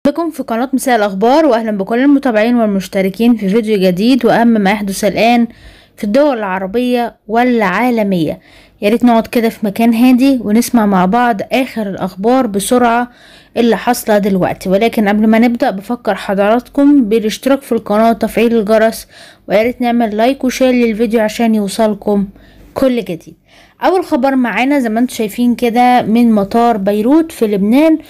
بكم في قناة مساء الأخبار وأهلا بكل المتابعين والمشتركين في فيديو جديد وأهم ما يحدث الآن في الدول العربية والعالمية ياريت نقعد كده في مكان هادي ونسمع مع بعض آخر الأخبار بسرعة اللي حاصلة دلوقتي ولكن قبل ما نبدأ بفكر حضراتكم بالاشتراك في القناة وتفعيل الجرس وياريت نعمل لايك وشير للفيديو عشان يوصلكم كل جديد أول خبر معانا زي ما انتم شايفين كده من مطار بيروت في لبنان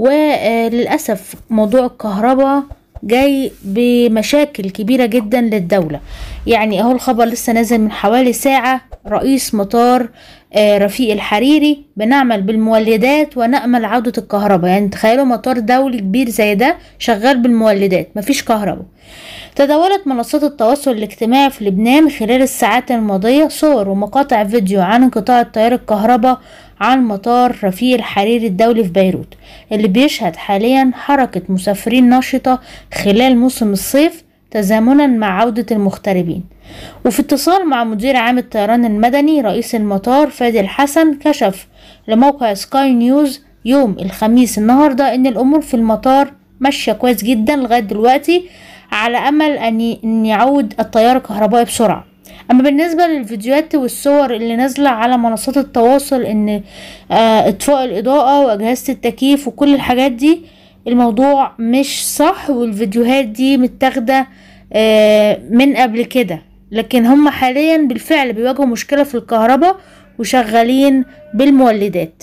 وللأسف موضوع الكهرباء جاي بمشاكل كبيرة جدا للدولة يعني اهو الخبر لسه نازل من حوالي ساعة رئيس مطار رفيق الحريري بنعمل بالمولدات ونأمل عودة الكهرباء يعني تخيلوا مطار دولي كبير زي ده شغال بالمولدات مفيش كهرباء تداولت منصات التواصل الاجتماعي في لبنان خلال الساعات الماضية صور ومقاطع فيديو عن انقطاع التيار الكهرباء عن مطار رفيق الحريري الدولي في بيروت اللي بيشهد حاليا حركة مسافرين نشطة خلال موسم الصيف تزامنا مع عودة المغتربين وفي اتصال مع مدير عام الطيران المدني رئيس المطار فادي الحسن كشف لموقع سكاي نيوز يوم الخميس النهاردة ان الامور في المطار ماشية كويس جدا لغاية دلوقتي على امل ان يعود التيار الكهربائي بسرعة اما بالنسبه للفيديوهات والصور اللي نازله على منصات التواصل ان آه اطفاء الاضاءه واجهزه التكييف وكل الحاجات دي الموضوع مش صح والفيديوهات دي متاخده آه من قبل كده لكن هم حاليا بالفعل بيواجهوا مشكله في الكهرباء وشغالين بالمولدات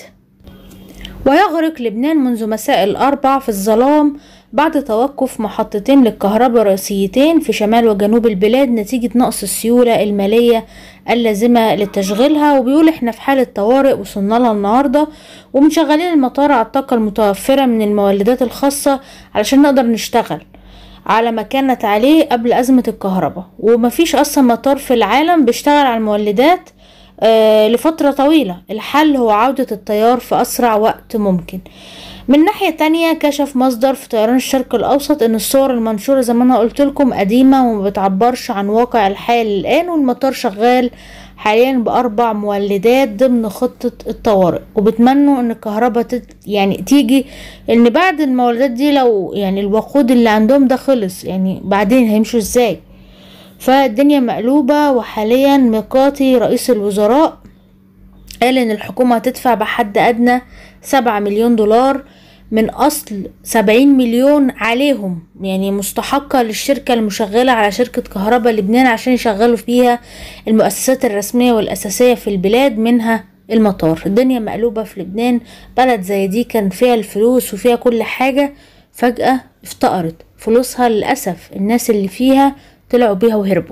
ويغرق لبنان منذ مساء الأربع في الظلام بعد توقف محطتين للكهرباء رئيسيتين في شمال وجنوب البلاد نتيجة نقص السيولة المالية اللازمة لتشغيلها وبيقول احنا في حالة طوارئ وصلنا لها النهاردة ومنشغلين المطار على الطاقة المتوفرة من المولدات الخاصة علشان نقدر نشتغل على ما كانت عليه قبل أزمة الكهرباء ومفيش أصلا مطار في العالم بيشتغل على المولدات آه لفترة طويلة الحل هو عودة التيار في أسرع وقت ممكن من ناحية تانية كشف مصدر في طيران الشرق الأوسط إن الصور المنشورة زي ما أنا قلت لكم قديمة وما بتعبرش عن واقع الحال الآن والمطار شغال حاليا بأربع مولدات ضمن خطة الطوارئ وبتمنوا إن الكهرباء تت يعني تيجي إن بعد المولدات دي لو يعني الوقود اللي عندهم ده خلص يعني بعدين هيمشوا إزاي فالدنيا مقلوبة وحاليا ميقاتي رئيس الوزراء قال ان الحكومة هتدفع بحد ادنى سبعة مليون دولار من اصل سبعين مليون عليهم يعني مستحقة للشركة المشغلة على شركة كهرباء لبنان عشان يشغلوا فيها المؤسسات الرسمية والاساسية في البلاد منها المطار الدنيا مقلوبة في لبنان بلد زي دي كان فيها الفلوس وفيها كل حاجة فجأة افتقرت فلوسها للأسف الناس اللي فيها طلعوا بيها وهربوا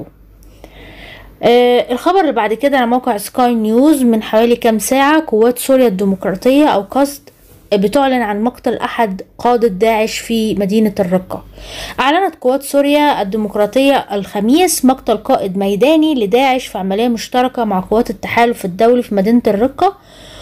آه الخبر اللي بعد كده على موقع سكاي نيوز من حوالي كام ساعة قوات سوريا الديمقراطية أو قصد بتعلن عن مقتل أحد قادة داعش في مدينة الرقة أعلنت قوات سوريا الديمقراطية الخميس مقتل قائد ميداني لداعش في عملية مشتركة مع قوات التحالف الدولي في مدينة الرقة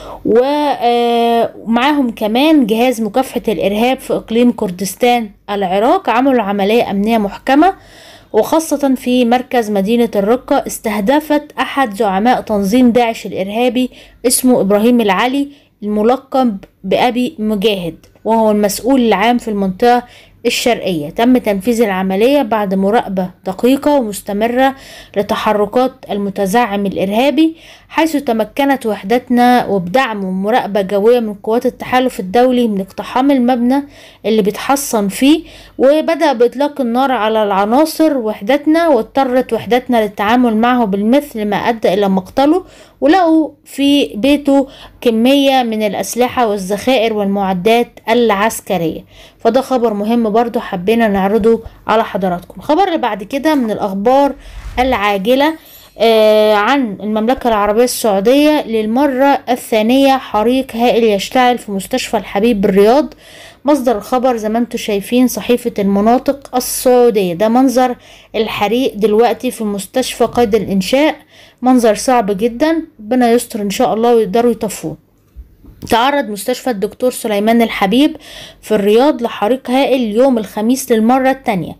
ومعاهم كمان جهاز مكافحة الإرهاب في إقليم كردستان العراق عملوا عملية أمنية محكمة وخاصة في مركز مدينة الرقة استهدفت أحد زعماء تنظيم داعش الإرهابي اسمه إبراهيم العلي الملقب بأبي مجاهد وهو المسؤول العام في المنطقة الشرقية تم تنفيذ العملية بعد مراقبة دقيقة ومستمرة لتحركات المتزعم الإرهابي حيث تمكنت وحدتنا وبدعم مراقبة جوية من قوات التحالف الدولي من اقتحام المبنى اللي بيتحصن فيه وبدأ بإطلاق النار على العناصر وحدتنا واضطرت وحدتنا للتعامل معه بالمثل ما أدى إلى مقتله ولقوا في بيته كمية من الأسلحة والذخائر والمعدات العسكرية فده خبر مهم برضو حبينا نعرضه على حضراتكم الخبر اللي بعد كده من الأخبار العاجلة آه عن المملكة العربية السعودية للمرة الثانية حريق هائل يشتعل في مستشفى الحبيب بالرياض مصدر الخبر زي ما انتم شايفين صحيفة المناطق السعودية ده منظر الحريق دلوقتي في مستشفى قيد الإنشاء منظر صعب جدا ربنا يستر إن شاء الله ويقدروا يطفوه تعرض مستشفى الدكتور سليمان الحبيب في الرياض لحريق هائل يوم الخميس للمرة التانية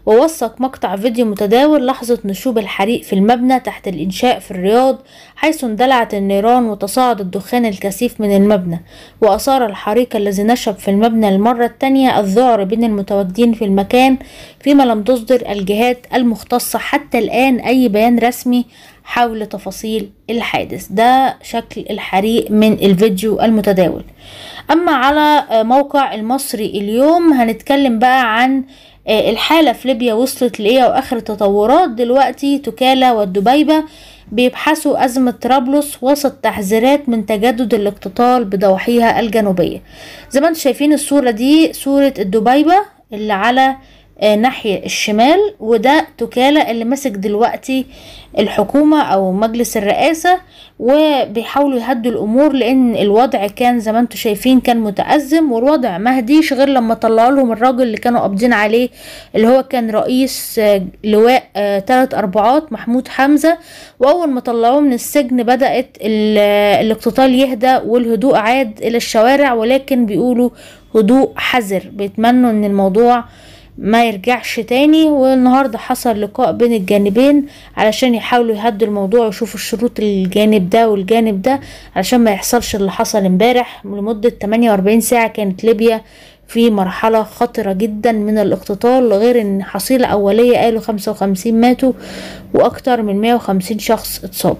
ووثق مقطع فيديو متداول لحظة نشوب الحريق في المبنى تحت الإنشاء في الرياض حيث اندلعت النيران وتصاعد الدخان الكثيف من المبنى وأثار الحريق الذي نشب في المبنى المرة الثانية الذعر بين المتواجدين في المكان فيما لم تصدر الجهات المختصة حتى الآن أي بيان رسمي حول تفاصيل الحادث ده شكل الحريق من الفيديو المتداول أما على موقع المصري اليوم هنتكلم بقى عن الحالة في ليبيا وصلت لإيه وآخر التطورات دلوقتي تكالا والدبيبة بيبحثوا أزمة طرابلس وسط تحذيرات من تجدد الاقتتال بضواحيها الجنوبية زي ما انتم شايفين الصورة دي صورة الدبيبة اللي على ناحية الشمال وده تكالة اللي مسك دلوقتي الحكومة او مجلس الرئاسة وبيحاولوا يهدوا الامور لان الوضع كان زي ما انتم شايفين كان متأزم والوضع ما هديش غير لما طلعوا لهم الراجل اللي كانوا قابضين عليه اللي هو كان رئيس لواء ثلاث اربعات محمود حمزة واول ما طلعوه من السجن بدأت الاقتتال يهدى والهدوء عاد الى الشوارع ولكن بيقولوا هدوء حذر بيتمنوا ان الموضوع ما يرجعش تاني والنهاردة حصل لقاء بين الجانبين علشان يحاولوا يهدوا الموضوع ويشوفوا الشروط الجانب ده والجانب ده علشان ما يحصلش اللي حصل امبارح لمدة 48 ساعة كانت ليبيا في مرحلة خطرة جدا من الاقتتال غير ان حصيلة اولية قالوا 55 ماتوا واكتر من 150 شخص اتصاب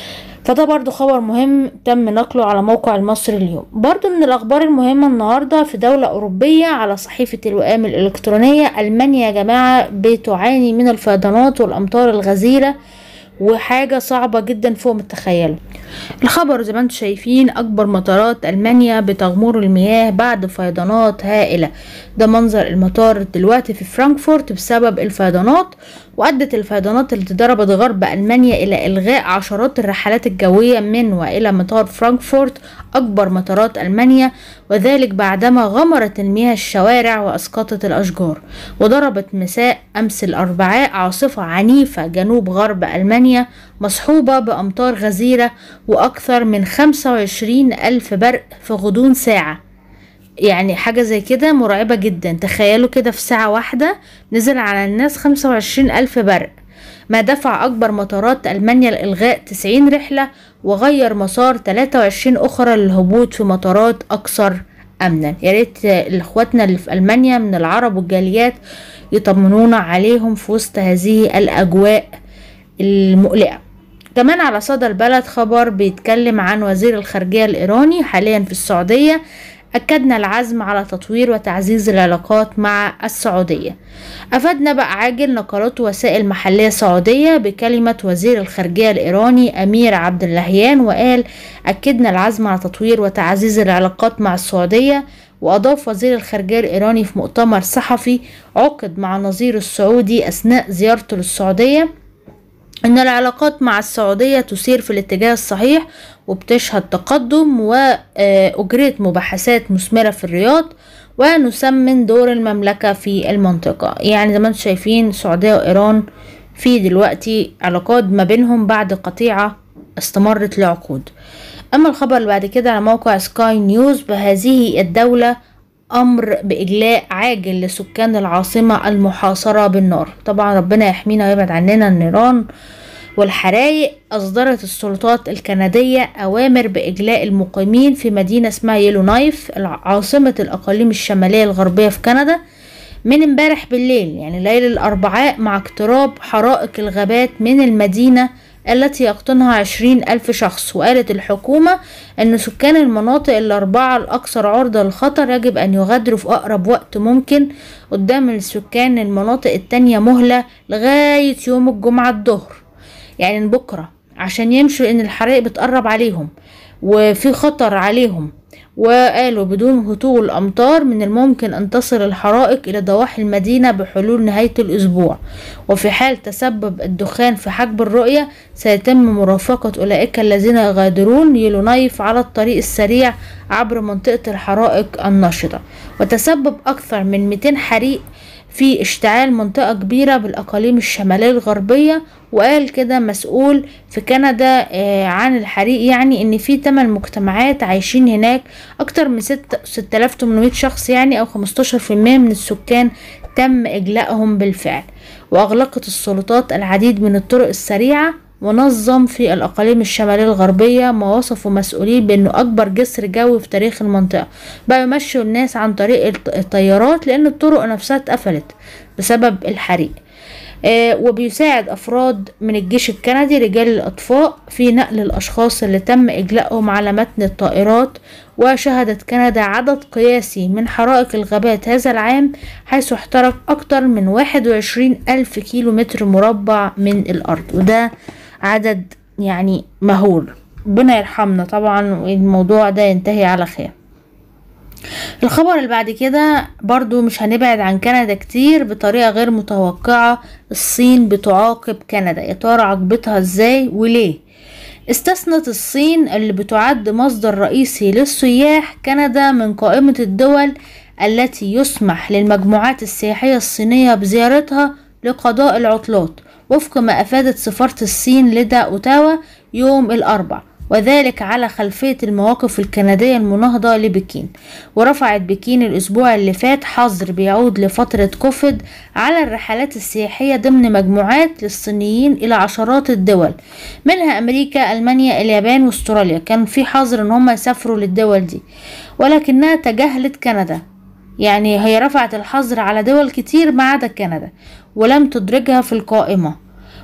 فده برضو خبر مهم تم نقله على موقع المصري اليوم برضو من الأخبار المهمة النهاردة في دولة أوروبية على صحيفة الوئام الإلكترونية ألمانيا يا جماعة بتعاني من الفيضانات والأمطار الغزيرة وحاجة صعبة جدا فوق ما تتخيلوا الخبر زي ما انتم شايفين اكبر مطارات المانيا بتغمر المياه بعد فيضانات هائلة ده منظر المطار دلوقتي في فرانكفورت بسبب الفيضانات وادت الفيضانات التي ضربت غرب المانيا الى الغاء عشرات الرحلات الجوية من والى مطار فرانكفورت اكبر مطارات المانيا وذلك بعدما غمرت المياه الشوارع واسقطت الاشجار وضربت مساء امس الاربعاء عاصفة عنيفة جنوب غرب المانيا مصحوبة بامطار غزيرة واكثر من 25 الف برق في غضون ساعة يعني حاجة زي كده مرعبة جدا تخيلوا كده في ساعة واحدة نزل على الناس خمسة وعشرين ألف برق ما دفع أكبر مطارات ألمانيا لإلغاء تسعين رحلة وغير مسار تلاتة وعشرين أخرى للهبوط في مطارات أكثر أمنا يا ريت إخواتنا اللي في ألمانيا من العرب والجاليات يطمنونا عليهم في وسط هذه الأجواء المقلقة كمان على صدى البلد خبر بيتكلم عن وزير الخارجية الإيراني حاليا في السعودية أكدنا العزم على تطوير وتعزيز العلاقات مع السعودية أفادنا بقى عاجل نقلات وسائل محلية سعودية بكلمة وزير الخارجية الإيراني أمير عبد اللهيان وقال أكدنا العزم على تطوير وتعزيز العلاقات مع السعودية وأضاف وزير الخارجية الإيراني في مؤتمر صحفي عقد مع نظير السعودي أثناء زيارته للسعودية ان العلاقات مع السعودية تسير في الاتجاه الصحيح وبتشهد تقدم واجريت مباحثات مثمرة في الرياض ونسمن دور المملكة في المنطقة يعني زي ما انتم شايفين السعودية وايران في دلوقتي علاقات ما بينهم بعد قطيعة استمرت لعقود اما الخبر اللي بعد كده على موقع سكاي نيوز بهذه الدولة امر باجلاء عاجل لسكان العاصمة المحاصرة بالنار طبعا ربنا يحمينا ويبعد عننا النيران والحرايق أصدرت السلطات الكندية أوامر بإجلاء المقيمين في مدينة اسمها يلو نايف عاصمة الأقاليم الشمالية الغربية في كندا من امبارح بالليل يعني ليل الأربعاء مع اقتراب حرائق الغابات من المدينة التي يقطنها عشرين ألف شخص وقالت الحكومة أن سكان المناطق الأربعة الأكثر عرضة للخطر يجب أن يغادروا في أقرب وقت ممكن قدام السكان المناطق التانية مهلة لغاية يوم الجمعة الظهر يعني بكرة عشان يمشوا لأن الحرائق بتقرب عليهم وفي خطر عليهم وقالوا بدون هطول أمطار من الممكن أن تصل الحرائق إلى ضواحي المدينة بحلول نهاية الأسبوع وفي حال تسبب الدخان في حجب الرؤية سيتم مرافقة أولئك الذين يغادرون يلونايف على الطريق السريع عبر منطقة الحرائق النشطة وتسبب أكثر من 200 حريق في اشتعال منطقة كبيرة بالأقاليم الشمالية الغربية وقال كده مسؤول في كندا آه، عن الحريق يعني ان في 8 مجتمعات عايشين هناك اكتر من 6800 شخص يعني او 15% من السكان تم اجلائهم بالفعل واغلقت السلطات العديد من الطرق السريعة ونظم في الأقاليم الشمالية الغربية ما وصفوا مسؤولين بأنه أكبر جسر جوي في تاريخ المنطقة بقى يمشوا الناس عن طريق الطيارات لأن الطرق نفسها اتقفلت بسبب الحريق آه وبيساعد أفراد من الجيش الكندي رجال الأطفاء في نقل الأشخاص اللي تم إجلائهم على متن الطائرات وشهدت كندا عدد قياسي من حرائق الغابات هذا العام حيث احترق أكثر من 21 ألف كيلو متر مربع من الأرض وده عدد يعني مهول ربنا يرحمنا طبعا والموضوع ده ينتهي على خير الخبر اللي بعد كده برضو مش هنبعد عن كندا كتير بطريقة غير متوقعة الصين بتعاقب كندا يا ترى عاقبتها ازاي وليه استثنت الصين اللي بتعد مصدر رئيسي للسياح كندا من قائمة الدول التي يسمح للمجموعات السياحية الصينية بزيارتها لقضاء العطلات وفق ما أفادت سفارة الصين لدى أوتاوا يوم الأربع وذلك على خلفية المواقف الكندية المناهضة لبكين ورفعت بكين الأسبوع اللي فات حظر بيعود لفترة كوفيد على الرحلات السياحية ضمن مجموعات للصينيين إلى عشرات الدول منها أمريكا ألمانيا اليابان واستراليا كان في حظر إن هم يسافروا للدول دي ولكنها تجاهلت كندا يعني هي رفعت الحظر على دول كتير ما عدا كندا ولم تدرجها في القائمة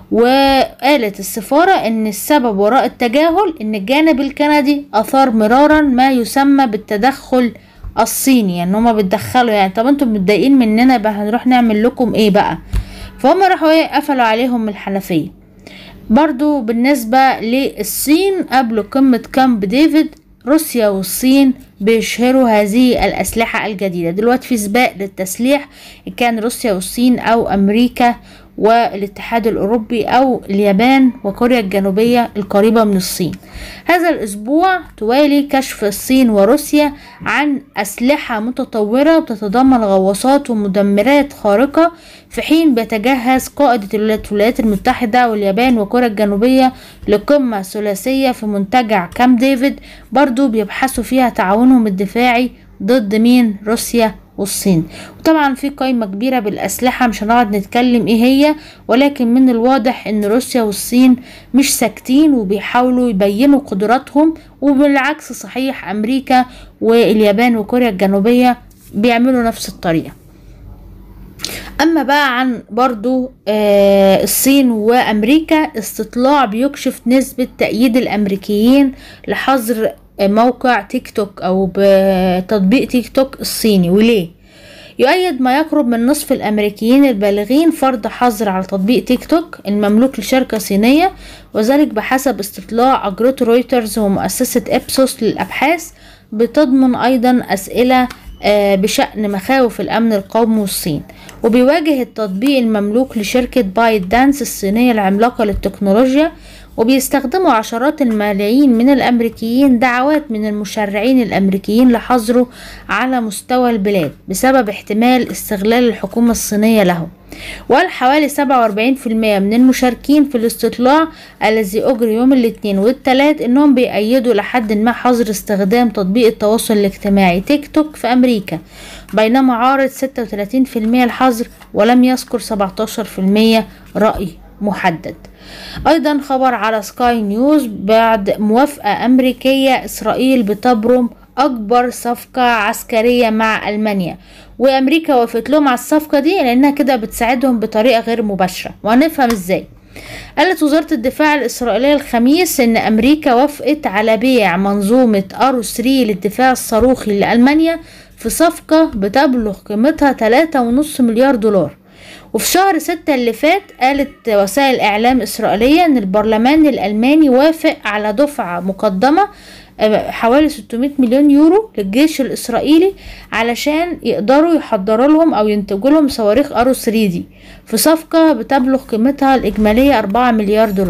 وقالت السفارة ان السبب وراء التجاهل ان الجانب الكندي اثار مرارا ما يسمى بالتدخل الصيني يعني هما بيتدخلوا يعني طب انتم متضايقين مننا بقى هنروح نعمل لكم ايه بقى فهم راحوا ايه قفلوا عليهم الحنفية برضو بالنسبة للصين قبل قمة كامب ديفيد روسيا والصين بيشهروا هذه الأسلحة الجديدة دلوقتي في سباق للتسليح كان روسيا والصين أو أمريكا والاتحاد الأوروبي أو اليابان وكوريا الجنوبية القريبة من الصين هذا الأسبوع توالي كشف الصين وروسيا عن أسلحة متطورة بتتضمن غواصات ومدمرات خارقة في حين بيتجهز قائدة الولايات المتحدة واليابان وكوريا الجنوبية لقمة ثلاثية في منتجع كام ديفيد برضو بيبحثوا فيها تعاونهم الدفاعي ضد مين روسيا والصين وطبعا في قائمة كبيرة بالأسلحة مش هنقعد نتكلم ايه هي ولكن من الواضح ان روسيا والصين مش ساكتين وبيحاولوا يبينوا قدراتهم وبالعكس صحيح أمريكا واليابان وكوريا الجنوبية بيعملوا نفس الطريقة اما بقى عن برضو آه الصين وامريكا استطلاع بيكشف نسبة تأييد الامريكيين لحظر موقع تيك توك او بتطبيق تيك توك الصيني وليه يؤيد ما يقرب من نصف الامريكيين البالغين فرض حظر على تطبيق تيك توك المملوك لشركة صينية وذلك بحسب استطلاع اجرته رويترز ومؤسسة ابسوس للابحاث بتضمن ايضا اسئلة بشأن مخاوف الأمن القومي والصين وبيواجه التطبيق المملوك لشركة بايت دانس الصينية العملاقة للتكنولوجيا وبيستخدموا عشرات الملايين من الأمريكيين دعوات من المشرعين الأمريكيين لحظره على مستوى البلاد بسبب احتمال استغلال الحكومة الصينية له وقال حوالي 47% من المشاركين في الاستطلاع الذي أجري يوم الاثنين والثلاث إنهم بيأيدوا لحد ما حظر استخدام تطبيق التواصل الاجتماعي تيك توك في أمريكا بينما عارض 36% الحظر ولم يذكر 17% رأي محدد ايضا خبر على سكاي نيوز بعد موافقة امريكية اسرائيل بتبرم اكبر صفقة عسكرية مع المانيا وامريكا وافقت لهم على الصفقة دي لانها كده بتساعدهم بطريقة غير مباشرة وهنفهم ازاي قالت وزارة الدفاع الإسرائيلية الخميس إن أمريكا وافقت على بيع منظومة أرو 3 للدفاع الصاروخي لألمانيا في صفقة بتبلغ قيمتها 3.5 مليار دولار وفي شهر ستة اللي فات قالت وسائل إعلام إسرائيلية إن البرلمان الألماني وافق على دفعة مقدمة حوالي 600 مليون يورو للجيش الإسرائيلي علشان يقدروا يحضروا لهم أو ينتجوا لهم صواريخ أرو 3 دي في صفقة بتبلغ قيمتها الإجمالية 4 مليار دولار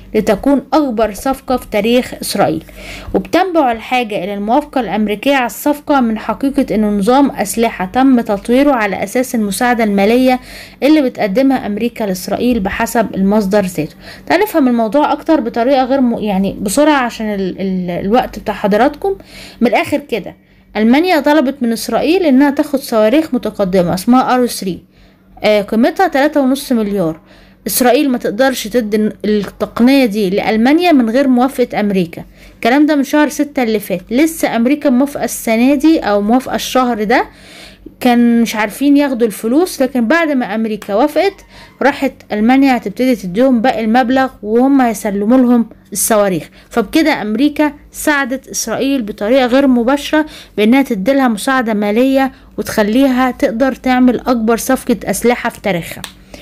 لتكون أكبر صفقة في تاريخ إسرائيل وبتنبع الحاجة إلى الموافقة الأمريكية على الصفقة من حقيقة أن نظام أسلحة تم تطويره على أساس المساعدة المالية اللي بتقدمها أمريكا لإسرائيل بحسب المصدر ذاته تعال نفهم الموضوع أكتر بطريقة غير م... يعني بسرعة عشان ال... ال... الوقت بتاع حضراتكم من الآخر كده ألمانيا طلبت من إسرائيل إنها تاخد صواريخ متقدمة اسمها أرو 3 آه قيمتها تلاتة ونص مليار إسرائيل ما تقدرش تدي التقنية دي لألمانيا من غير موافقة أمريكا الكلام ده من شهر ستة اللي فات لسه أمريكا موافقة السنة دي أو موافقة الشهر ده كان مش عارفين ياخدوا الفلوس لكن بعد ما امريكا وافقت راحت المانيا هتبتدي تديهم باقي المبلغ وهم هيسلموا لهم الصواريخ فبكده امريكا ساعدت اسرائيل بطريقه غير مباشره بانها تديلها مساعده ماليه وتخليها تقدر تعمل اكبر صفقه اسلحه في تاريخها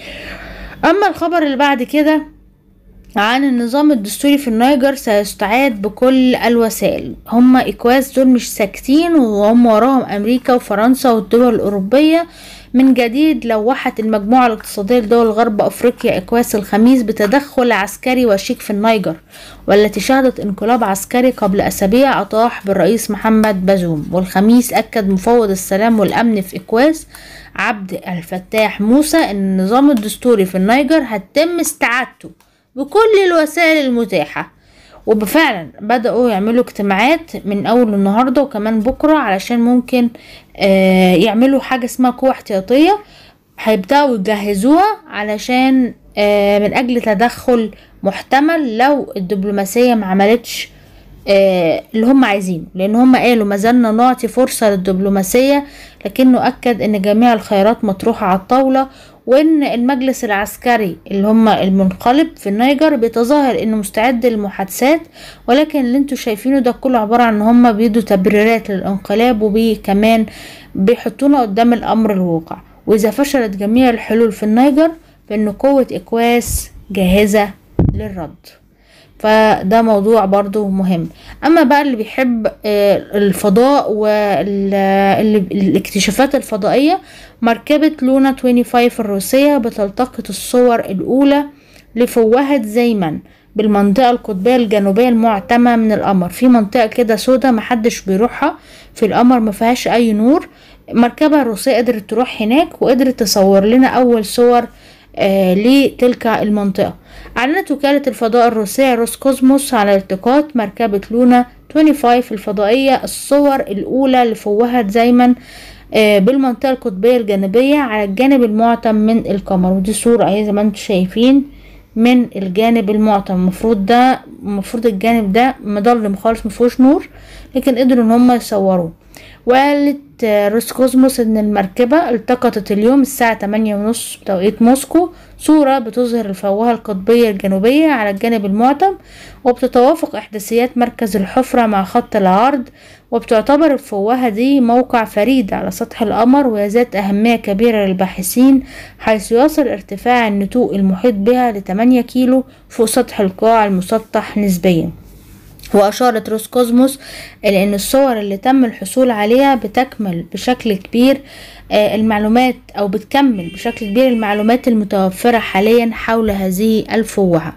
اما الخبر اللي بعد كده عن النظام الدستوري في النيجر سيستعاد بكل الوسائل هم إكواس دول مش ساكتين وهم وراهم أمريكا وفرنسا والدول الأوروبية من جديد لوحت المجموعة الاقتصادية لدول غرب أفريقيا إكواس الخميس بتدخل عسكري وشيك في النيجر والتي شهدت انقلاب عسكري قبل أسابيع أطاح بالرئيس محمد بازوم والخميس أكد مفوض السلام والأمن في إكواس عبد الفتاح موسى أن النظام الدستوري في النيجر هتم استعادته بكل الوسائل المتاحة وبفعلا بدأوا يعملوا اجتماعات من أول النهاردة وكمان بكرة علشان ممكن آه يعملوا حاجة اسمها قوة احتياطية هيبدأوا يجهزوها علشان آه من أجل تدخل محتمل لو الدبلوماسية ما عملتش آه اللي هم عايزينه لان هم قالوا ما زلنا نعطي فرصة للدبلوماسية لكنه اكد ان جميع الخيارات مطروحة على الطاولة وان المجلس العسكري اللي هم المنقلب في النيجر بيتظاهر انه مستعد للمحادثات ولكن اللي انتوا شايفينه ده كله عبارة عن ان هم بيدوا تبريرات للانقلاب وكمان بيحطونا قدام الامر الواقع واذا فشلت جميع الحلول في النيجر فان قوة اكواس جاهزة للرد فده موضوع برضو مهم اما بقى اللي بيحب الفضاء والاكتشافات الفضائية مركبة لونا 25 الروسية بتلتقط الصور الاولى لفوهة زيمن بالمنطقة القطبية الجنوبية المعتمة من القمر في منطقة كده سودا محدش بيروحها في القمر مفيهاش اي نور مركبة روسية قدرت تروح هناك وقدرت تصور لنا اول صور آه لتلك المنطقة أعلنت وكالة الفضاء الروسية روسكوزموس على التقاط مركبة لونا 25 الفضائية الصور الأولى لفوهة زيمن آه بالمنطقة القطبية الجنوبية على الجانب المعتم من القمر ودي صورة اهي زي ما انتم شايفين من الجانب المعتم المفروض ده المفروض الجانب ده مضلم خالص مفيهوش نور لكن قدروا ان هم يصوروه وقالت روسكوزموس ان المركبة التقطت اليوم الساعة 8 ونص بتوقيت موسكو صورة بتظهر الفوهة القطبية الجنوبية على الجانب المعتم وبتتوافق احداثيات مركز الحفرة مع خط العرض وبتعتبر الفوهة دي موقع فريد على سطح القمر وهي ذات أهمية كبيرة للباحثين حيث يصل ارتفاع النتوء المحيط بها لتمانية كيلو فوق سطح القاع المسطح نسبيا وأشارت روسكوزموس إلى أن الصور اللي تم الحصول عليها بتكمل بشكل كبير المعلومات أو بتكمل بشكل كبير المعلومات المتوفرة حاليا حول هذه الفوهة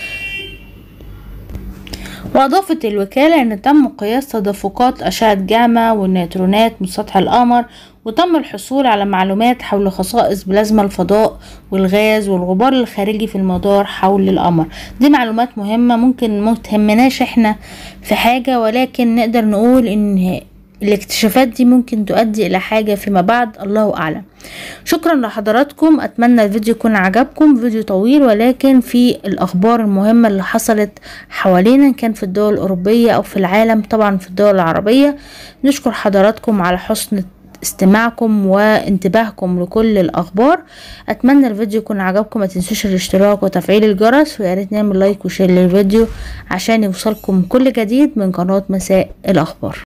وأضافت الوكالة أن تم قياس تدفقات أشعة جاما والنيوترونات من سطح القمر وتم الحصول على معلومات حول خصائص بلازما الفضاء والغاز والغبار الخارجي في المدار حول القمر دي معلومات مهمة ممكن متهمناش احنا في حاجة ولكن نقدر نقول ان الاكتشافات دي ممكن تؤدي الى حاجة فيما بعد الله اعلم شكرا لحضراتكم اتمنى الفيديو يكون عجبكم فيديو طويل ولكن في الاخبار المهمة اللي حصلت حوالينا كان في الدول الاوروبية او في العالم طبعا في الدول العربية نشكر حضراتكم على حسن استماعكم وانتباهكم لكل الاخبار اتمنى الفيديو يكون عجبكم ما تنسوش الاشتراك وتفعيل الجرس ويا ريت نعمل لايك وشير للفيديو عشان يوصلكم كل جديد من قناه مساء الاخبار